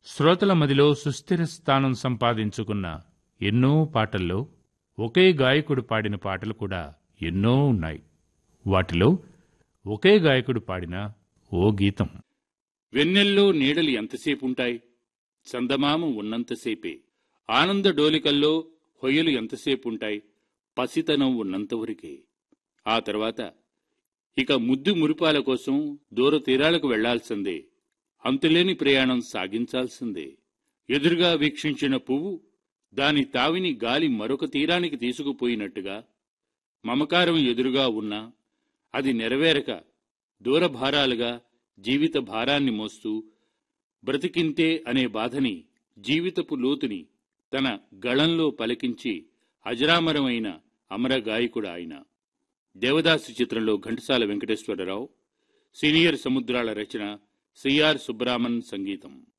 శ్రోతల మదిలో సుస్థిర స్థానం సంపాదించుకున్న ఎన్నో పాటల్లో ఒకే గాయకుడు పాడిన పాటలు కూడా ఎన్నో ఉన్నాయి వాటిలో ఒకే గాయకుడు పాడిన ఓ గీతం వెన్నెల్లో నీడలు ఎంతసేపుంటాయి చందమామ ఉన్నంతసేపే ఆనంద డోలికల్లో హొయ్యలు ఎంతసేపుంటాయి పసితనం ఉన్నంతవరకే ఆ తర్వాత ఇక ముద్దు మురిపాల కోసం దూర తీరాలకు వెళ్లాల్సిందే అంతులేని ప్రయాణం సాగించాల్సిందే ఎదురుగా వీక్షించిన పువ్వు దాని తావిని గాలి మరొక తీరానికి తీసుకుపోయినట్టుగా మమకారం ఎదురుగా ఉన్నా అది నెరవేరక దూరభారాలుగా జీవిత భారాన్ని మోస్తూ బ్రతికింతే అనే బాధని జీవితపు లోతుని తన గళంలో పలికించి అజరామరమైన అమర గాయకుడు ఆయన దేవదాసు చిత్రంలో ఘంటసాల వెంకటేశ్వరరావు సీనియర్ సముద్రాల రచన సిఆర్ సుబ్రామన్ సంగీతం